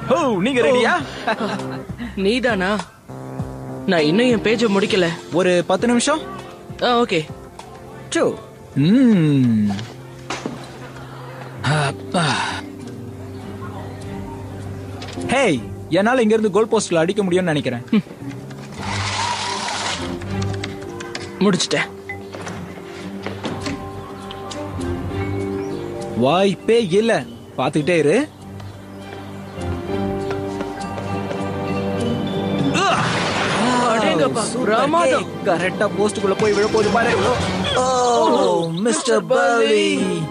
ஓ நீங்க ரெடியா நீதானா நான் இன்னும் என் பேஜ முடிக்கல ஒரு பத்து நிமிஷம் ஆ ஓகே சோ ம் அப்பா. ஹேய் என்னால இங்க இருந்து கோல் போஸ்ட்ல அடிக்க முடியும்னு நினைக்கிறேன் முடிச்சிட்டேன் வாய்ப்பே இல்ல பாத்துக்கிட்டே இரு அடேங்கப்பா பிரமாதம் கரெக்டா போஸ்டுக்குள்ள போய் விழ போகுது பாரு ஓ மிஸ்டர் பர்லி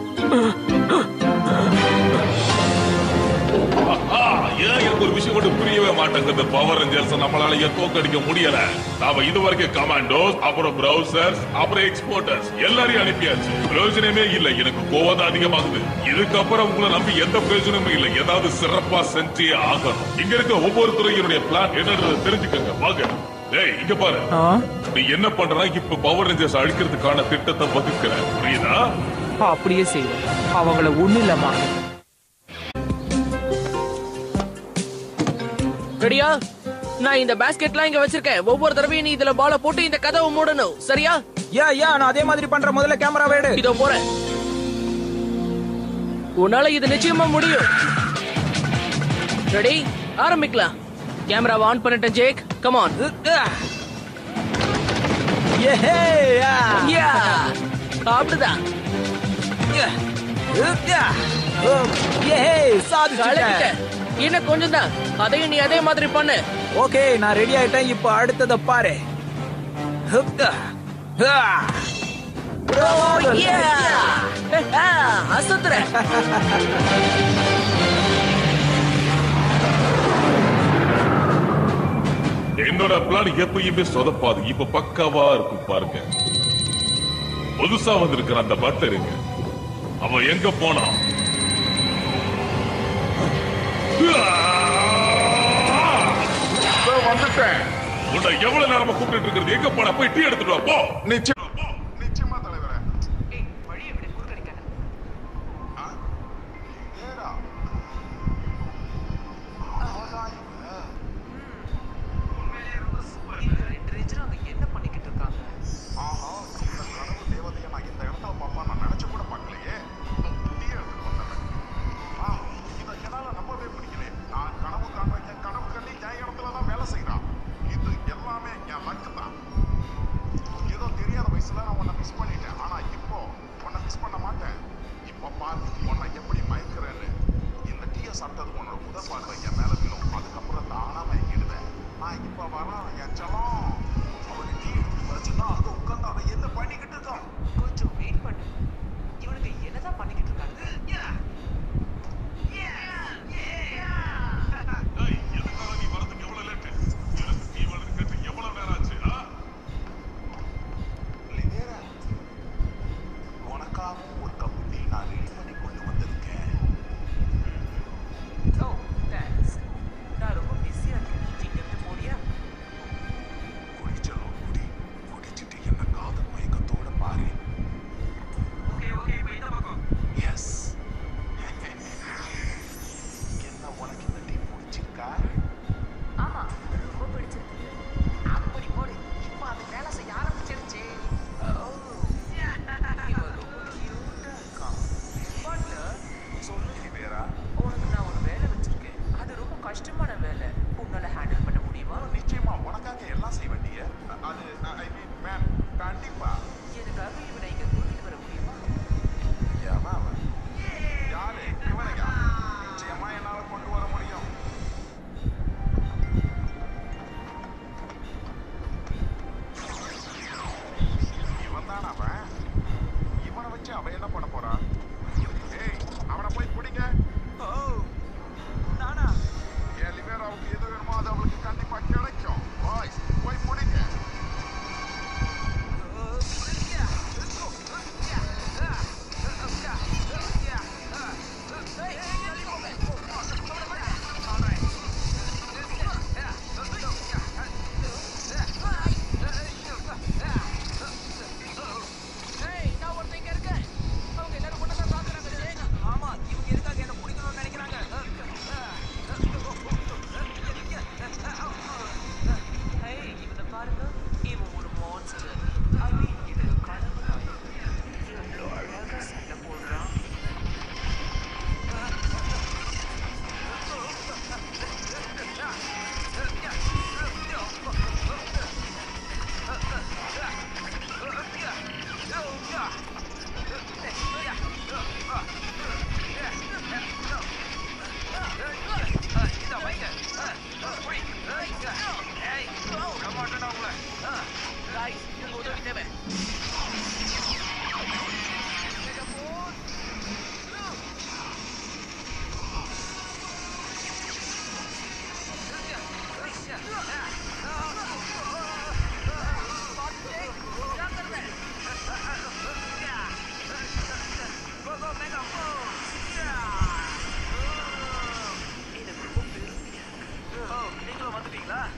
ஆ, ஏன் எனக்கு ஒரு விஷயம் மட்டும் புரியவே மாட்டேங்குது பவர் ரேஞ்சர்ஸ் நம்மளால ஏன் தோக்கடிக்க முடியல நாம இது வரைக்கும் கமாண்டோஸ் அப்புறம் பிரவுசர்ஸ் அப்புறம் எக்ஸ்போர்ட்டர்ஸ் எல்லாரையும் அனுப்பியாச்சு பிரயோஜனமே இல்ல எனக்கு கோவம் தான் அதிகமாகுது இதுக்கப்புறம் உங்களை நம்பி எந்த பிரயோஜனமும் இல்ல ஏதாவது சிறப்பா செஞ்சே ஆகணும் இங்க இருக்க ஒவ்வொரு துறையினுடைய பிளான் என்னன்றது தெரிஞ்சுக்கங்க வாங்க டேய் இங்க பாரு ஆ? நீ என்ன பண்றா இப்ப பவர் ரேஞ்சர்ஸ் அழிக்கிறதுக்கான திட்டத்தை வகுக்கிற புரியுதா அப்படியே செய்வேன் அவங்கள ஒண்ணு இல்லம்மா ரெடியா நான் இந்த பாஸ்கெட்லாம் இங்க வச்சிருக்கேன் ஒவ்வொரு தடவையும் நீ இதுல பால போட்டு இந்த கதவை மூடணும் சரியா யா யா நான் அதே மாதிரி பண்ற முதல்ல கேமரா எடு இதோ போறேன் உன்னால இது நிச்சயமா முடியும் ரெடி ஆரம்பிக்கலாம் கேமராவை ஆன் பண்ணிட்டேன் ஜேக் கமான் ஏஹே யா யா அப்படிதான் ஓ, ஏஹே சாதிச்சிட்டேன் கலக்கிட்டேன் இன்னும் கொஞ்சம் தான் அதையும் நீ அதே மாதிரி பண்ணு ஓகே நான் ரெடி ஆயிட்டேன் இப்போ அடுத்தத பாரு ஹுப்தா. ஆ. அசத்துற என்னோட பிளான் எப்பயுமே சொதப்பாது இப்ப பக்காவா இருக்கும் பாருங்க புதுசா வந்திருக்கிற அந்த பட்டருங்க அவன் எங்க போனான் வந்துட்டேன் உன்னை எவ்வளவு நேரமா கூப்பிட்டு இருக்கிறது எங்க போன போய் டீ எடுத்துட்டு வா போ நிச்சயம் நிச்சயமா தலைவரே ஆ? ஏடா. அவதான் இவன். ஆஹா, இந்த கனவு தேவதையை நான் இந்த இடத்துல பார்ப்பேன் நான் நினைச்சு கூட பார்க்கலையே. டீ எடுத்துட்டு வந்துடுறேன். ஆ, இதை என்னால நம்பவே முடியலையே. நான் கனவு காண்றேன், என் கனவு கண்ணி என் இடத்துல தான் வேலை செய்றான். இது எல்லாமே என் luck தான். ஏதோ தெரியாத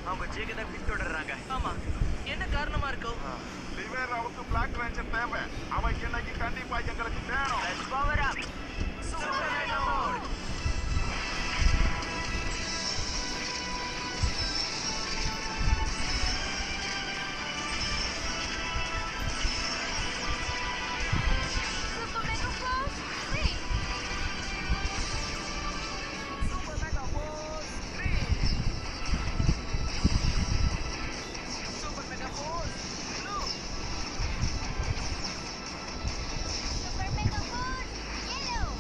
அவங்க ஜேக்கு தான் பின்தொடர்றாங்க ஆமா என்ன காரணமா இருக்கும் லிவேராவுக்கு பிளாக் ரேஞ்சர் தேவை அவன் இன்னைக்கு கண்டிப்பா எங்களுக்கு வேணும் Let's power up. Super Mega Mode. Super Mega Force 3. Super Mega Force Yellow.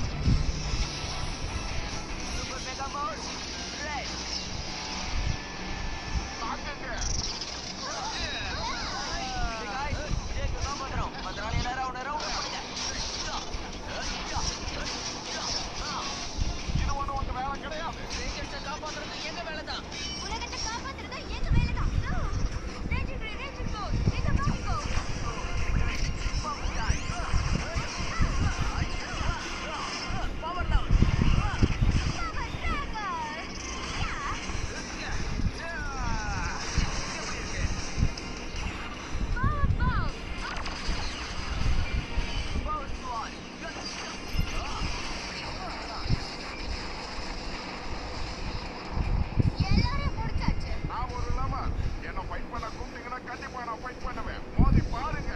Super Mega Mode. Red. Hey guys, ஜேக்கு தான் பண்றோம் அதனால எல்லாரும் அவனை ரவுண்ட் பண்ணுங்க இது ஒண்ணு உங்க வேலை கிடையாது ரேஞ்சர்ஸை காப்பாத்துறது எங்க வேலைதான் உலகத்தை காப்பாத்துறது எங்க வேலைதான். No. Ranger Green, Ranger Gold, எங்க வாங்கோ. Power down Power Tracker. Yeah. Power Bomb. Power Squad. எல்லாரையும் முடிச்சாச்சு. நான் ஒரு லவர் என்ன ஃபைட் பண்ண கூப்பிட்டீங்கன்னா கண்டிப்பா நான் ஃபைட் பண்ணுவேன் மோதி பாருங்க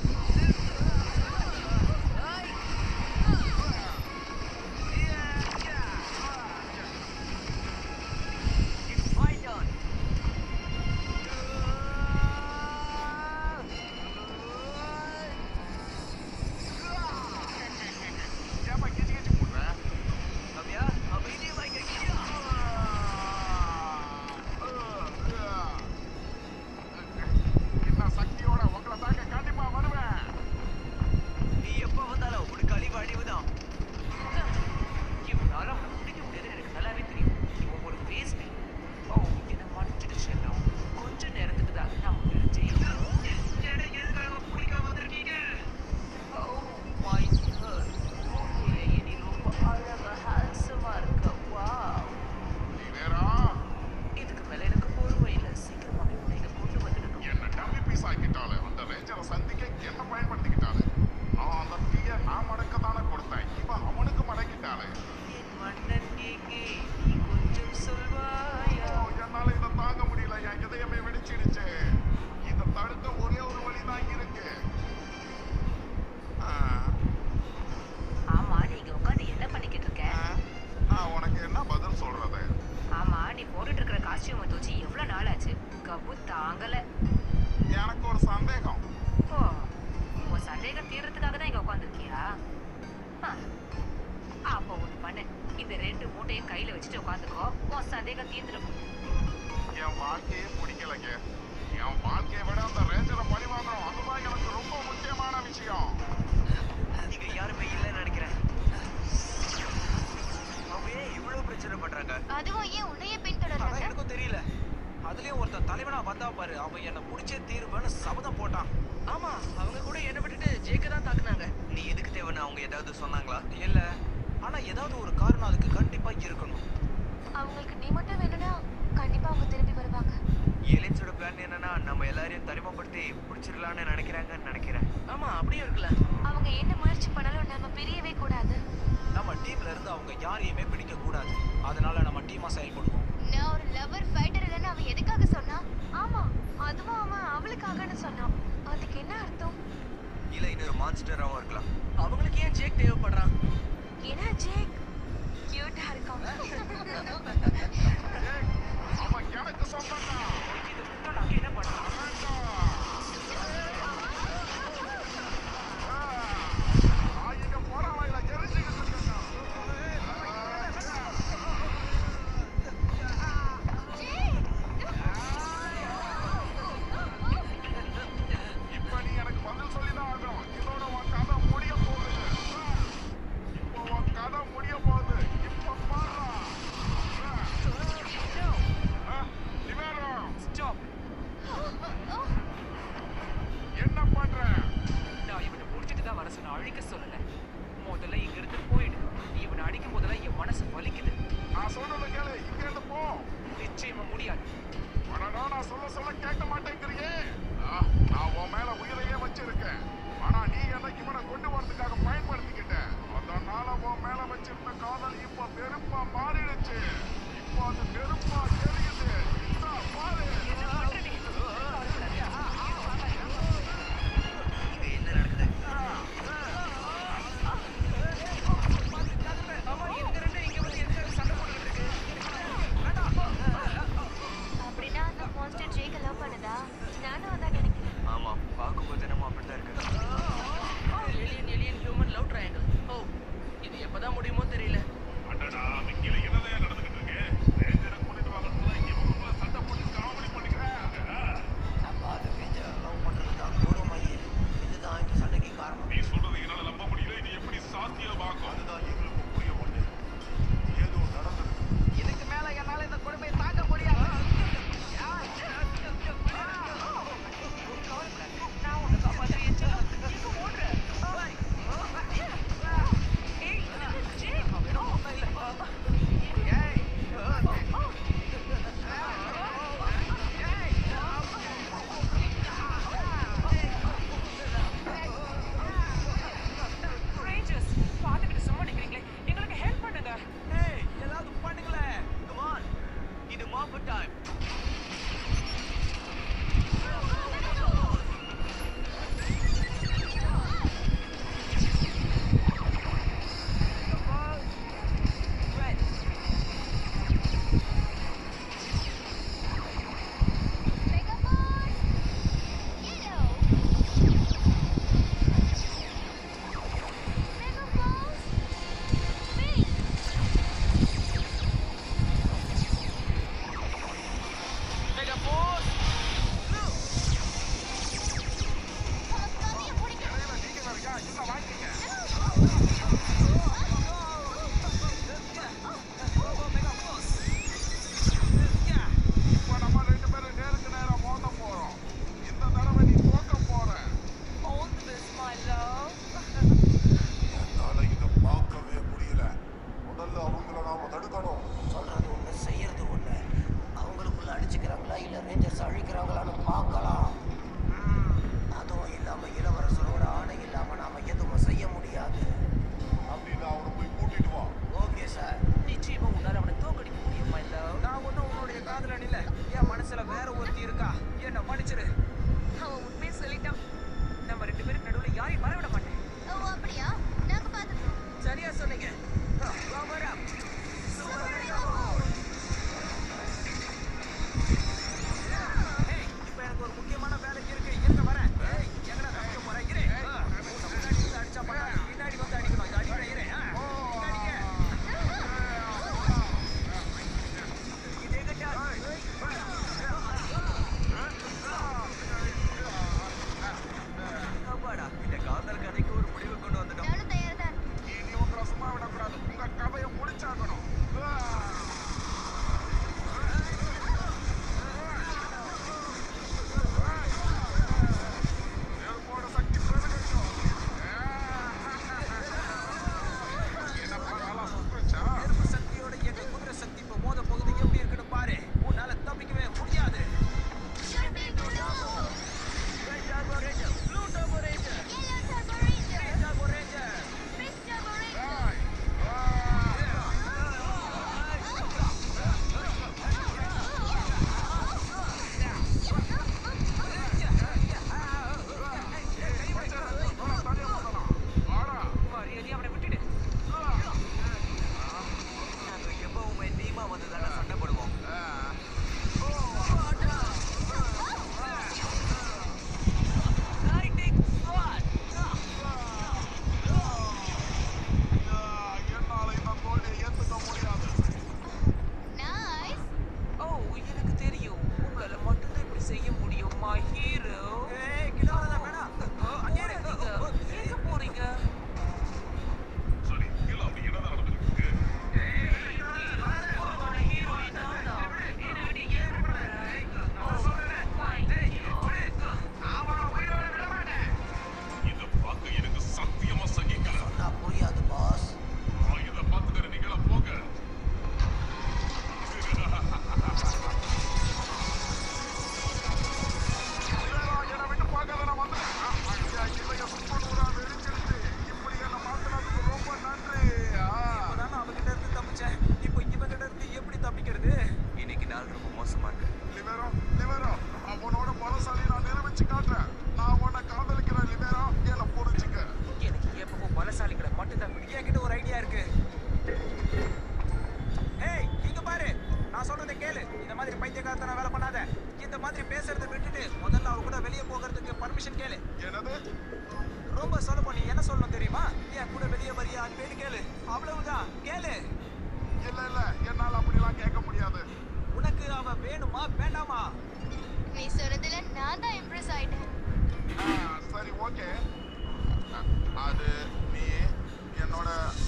It's my turn. ஏப்பா கிச்சி கிச்சி போடுற அப்படியா அமைதியா வாங்கிருக்கீங்க என்ன சக்தியோட உங்களை தாக்க கண்டிப்பா வருவேன் நீ எப்ப வந்தாலும் உனக்கு அழிவு அழிவுதான் இவனால உனக்கு பிடிக்க முடியாதுன்னு எனக்கு நல்லாவே தெரியும் இவன் ஒரு வேஸ்ட் ஓ என்ன மன்னிச்சிட்டு செல்லும் கொஞ்ச நேரத்துக்கு தான் நான் பிரிஞ்சு பிடிக்காம வந்திருக்கீங்க ஓ மை காட் உண்மையிலேயே நீ ரொம்ப அழகா ஹேண்ட்ஸமா இருக்க வாவ் லிவேரா இதுக்கு மேல எனக்கு பொறுமை இல்லை சீக்கிரமாவே உன்னை இங்க கொண்டு வந்துடணும் என்ன டம்மி பீஸ் ஆக்கிட்டாளு அந்த ரேஞ்சரை சந்திக்க என்ன பயன்படுத்திக்கிட்டாளு நான் அந்த தீய நான் மடக்க தானே கொடுத்தேன் இவன் அவனுக்கு மடக்கிட்டாளு என் மன்னன் கேக்கே நீ கொஞ்சம் சொல்வாயா ஐயோ, என்னால இதை தாங்க முடியல என் இதயமே வெடிச்சிடுச்சு இதை தடுக்க ஒரே ஒரு வழிதான் இருக்கு ஆ, ஆமா நீங்க உட்காந்து என்ன பண்ணிக்கிட்டு இருக்க ஆ, நான் உனக்கு என்ன பதில் சொல்றது ஆமா நீ போட்டுட்டு இருக்கிற காஸ்டியூமை தூச்சி எவ்வளவு நாள் ஆச்சு கபு தாங்கல எனக்கு ஒரு சந்தேகம் ஓ உன் சந்தேகம் தீர்றதுக்காக தான் இங்க உட்காந்துருக்கியா அப்போ ஒண்ணு பண்ணு இந்த ரெண்டு மூட்டையும் கையில வச்சுட்டு உட்காந்துக்கோ உன் சந்தேகம் தீர்ந்துடும் என் வாழ்க்கையே பிடிக்கலைங்க என் வாழ்க்கையை விட அந்த ரேஞ்சரை பழி வாங்கணும் அதுதான் எனக்கு ரொம்ப முக்கியமான விஷயம் இங்க யாருமே இல்லைன்னு நினைக்கிறேன் அவங்க ஏன் இவ்வளவு பிரச்சனை பண்றாங்க அதுவும் ஏன் உன்னையே அதான் பின்தொடர்றாங்க எனக்கும் தெரியல அதுலயும் ஒருத்தன் தலைவனா வந்தா பாரு அவன் என்ன புடிச்சே தீருவேன்னு சபதம் போட்டான் ஆமா அவங்க கூட என்ன விட்டுட்டு ஜேக்க தான் தாக்குனாங்க நீ எதுக்கு தேவைன்னு அவங்க ஏதாவது சொன்னாங்களா இல்ல ஆனா ஏதாவது ஒரு காரணம் அதுக்கு கண்டிப்பா இருக்கணும் அவங்களுக்கு நீ மட்டும் வேணும்னா கண்டிப்பா அவங்க திரும்பி வருவாங்க ஏலியன்ஸோட பிளான் என்னன்னா நம்ம எல்லாரையும் தனிமைப்படுத்தி பிடிச்சிடலாம்னு நினைக்கிறாங்கன்னு நினைக்கிறேன் ஆமா அப்படியே இருக்குல்ல அவங்க என்ன முயற்சி பண்ணாலும் நம்ம பிரியவே கூடாது நம்ம டீம்ல இருந்து அவங்க யாரையுமே பிடிக்க கூடாது அதனால நம்ம டீமா செயல்படுவோம் நான் ஒரு லவர் ஃபைட்டர் இல்லைன்னு அவன் எதுக்காக சொன்னான் ஆமா அதுவும் அவன் அவளுக்காகன்னு சொன்னான் அதுக்கு என்ன அர்த்தம் இல்ல இன்னொரு மான்ஸ்டராவும் இருக்கலாம் அவங்களுக்கு ஏன் ஜேக் தேவைப்படுறான் ஏன்னா ஜேக் கியூட்டா இருக்கான் ஏய், அவன் எனக்கு சொந்தம் இது மட்டும் நாங்க என்ன பண்ணலாம் நான் இங்க போறான் எரிஞ்சுக்கிட்டு இருக்கேன் இப்ப நீ எனக்கு பதில் சொல்லிதான் ஆகணும் இதோட உன் கதை முடிய போகுது பார்க்கும் அதுதான் எங்களுக்கு புரிய மாட்டேங்குது ஏதோ நடந்திருக்கு இதுக்கு மேல என்னால இந்த கொடுமையை தாங்க முடியாது நான் உன்னை காப்பாத்துறேன் என் செல்லம். எங்க ஓடுற? ஏய், ஜெய். Rangers, பார்த்துக்கிட்டு சும்மா நிக்கிறீங்களே. எங்களுக்கு help பண்ணுங்க. ஏய் ஏதாவது பண்ணுங்களேன் கம் ஆன் இது மாப்பு time Red. Megaphone! Yellow! Megaphone! Pink! Megaphone கம்மியை பிடிக்க நீங்க வேறயா என்ன வாங்கிக்க இப்ப நம்ம ரெண்டு பேரும் நேருக்கு நேரா மோத போறோம் இந்த தடவை நீ தோக்க போற All this, my love. என்னால இத பார்க்கவே முடியல முதல்ல அவங்கள நாம தடுக்கணும் சொல்றது ஒண்ணு செய்யறது ஒண்ணு அவங்களுக்குள்ள அடிச்சுக்கிறாங்களா இல்ல ரேஞ்சர்ஸ் அழிக்கிறாங்களான்னு பார்க்கலாம் ம், அதுவும் இல்லாம இளவரசரோட ஆணை இல்லாம நாம எதுவும் செய்ய முடியாது அப்படின்னு அவனை போய் கூட்டிட்டு வா ஓகே சார் நிச்சயமா உன்னால அவனை தோக்கடிக்க முடியும் my love. நான் ஒண்ணும் உன்னுடைய காதலன் இல்ல என் மனசுல வேற ஒருத்தி இருக்கா என்ன மன்னிச்சிடு அவன் உண்மையை சொல்லிட்டான் நம்ம ரெண்டு பேரும் நடுவுல யாரையும் வரவிட மாட்டேன் ஓ அப்படியா நாங்க பார்த்துக்கிறோம் சரியா சொன்னீங்க Power up. ஏய், இப்ப எனக்கு ஒரு முக்கியமான வேலை இருக்கு இருங்க வரேன் ஏய், எங்கடா தப்பிக்க போற? இரு. ஆ, உன்னை முன்னாடி வந்து அடிச்சா பரவாயில்ல. பின்னாடி வந்து அடிக்கணும். இது அடிக்கிறேன், இரு. ஆ, பின்னாடிங்க. இது எங்கிட்ட? அப்பாடா, இந்த காதல் கதைக்கு ஒரு முடிவு கொண்டு வந்துட்டோம் நானும் தயார் தான் இனி உங்களை சும்மா விடக்கூடாது உங்க கதையை முடிச்சாகணும் நெருப்போட சக்தி பெருகட்டும். என்னப்பா நல்லா சுட்டுச்சா நெருப்பு சக்தியோட எங்க குதிரை சக்தி இப்ப மோத போகுது எப்படி இருக்குன்னு பாரு உன்னால தப்பிக்கவே முடியாது Should be blue! Red Turbo Ranger, Blue Turbo Ranger, Yellow Turbo Ranger! Green Turbo Ranger. Pink Turbo Ranger! ஏய், ஆ. மரியாதையா அவனை விட்டுடு நாங்க எப்பவுமே டீமா வந்து தானே சண்டை போடுவோம் Lightning Squad. என்னால இந்த தோல்வியை ஏத்துக்க முடியாது Nice! ஓ எனக்கு தெரியும் உங்களால மட்டும்தான் இப்படி செய்ய முடியும் my hero ஏய் கிட்ட வராத வேணாம் ஓ, அங்கே இரு. போகாதீங்க. எங்க போறீங்க சரி இல்ல அப்படி என்ன நடந்திருக்கு இத பார்க்க எனக்கு சத்தியமா சகிக்கல சொன்னா புரியாது பாஸ் நான் இத பார்த்துக்கிற நீங்களா போக என்னை விட்டு பார்க்காத நான் வந்துட்டேன் ஐயா இதைய சுத்தம் கூட வெடிச்சிருச்சு இப்படி என்ன மாத்தினதுக்கு ரொம்ப நன்றி ஆ. இப்பதானே அவகிட்ட இருந்து தப்பிச்சேன் இப்போ இவகிட்ட இருந்து எப்படி தப்பிக்கிறது இன்னைக்கு நாள் ரொம்ப மோசமா இருக்கு லிபேரோ லிபேரோ அவனோட பலசாலி நான் நிரூபிச்சு காட்டுறேன் நான் உன்னை காதலிக்கிறேன் லிபேரோ என்னை புரிஞ்சுக்க எனக்கு எப்பவும் பலசாலிகளை மட்டும்தான் பிடிக்கும் என்கிட்ட ஒரு ஐடியா இருக்கு ஏய் இங்க பாரு நான் சொல்றதை கேளு இந்த மாதிரி பைத்தியக்காரத்தன வேலை பண்ணாத இந்த மாதிரி பேசுறதை விட்டுட்டு முதல்ல அவ கூட வெளியே போகிறதுக்கு பர்மிஷன் கேளு என்னது ரொம்ப சொல்ல போனி என்ன சொல்லணும் தெரியுமா என் கூட வெளியே வரியா அன்பேன்னு கேளு அவ்வளவுதான் கேளு இல்ல இல்ல என்னால அப்படிலாம் கேட்க முடியாது உனக்கு அவ வேணுமா வேண்டாமா நீ சொல்றதுல நான் தான் இம்ப்ரெஸ் ஆயிட்டேன் ஆ, சரி ஓகே அது நீ என்னோட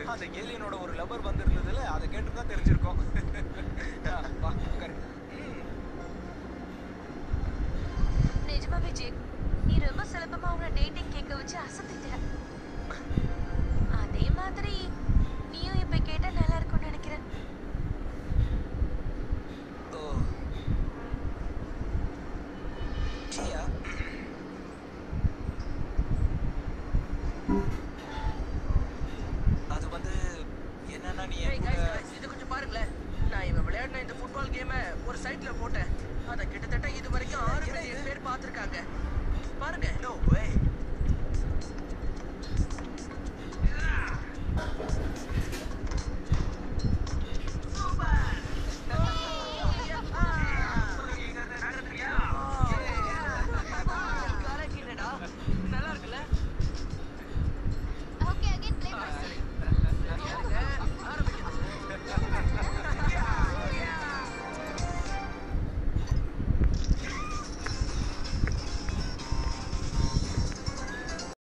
அந்த ஏலியனோட ஒரு லவர் வந்திருந்ததுல அதை கேட்டு தான் தெரிஞ்சிருக்கோம் ஆ, வா உட்காரு ம். நிஜமாவே ஜேக் நீ ரொம்ப சுலபமா அவனை டேட்டிங் கேட்க வச்சு அசத்திட்ட அதே மாதிரி நீயும் இப்ப கேட்டா நல்லா இருக்கும்னு நினைக்கிறேன் ஓ டீயா அது வந்து என்னன்னா நீ Hey என் guys, கூட guys, இது கொஞ்சம் பாருங்களேன் நான் இவன் விளையாடின இந்த ஃபுட்பால் கேமை ஒரு சைட்ல போட்டேன் அத கிட்டத்தட்ட இது வரைக்கும் ஆறு மில்லியன் பேர் பார்த்திருக்காங்க பாருங்க நோ வே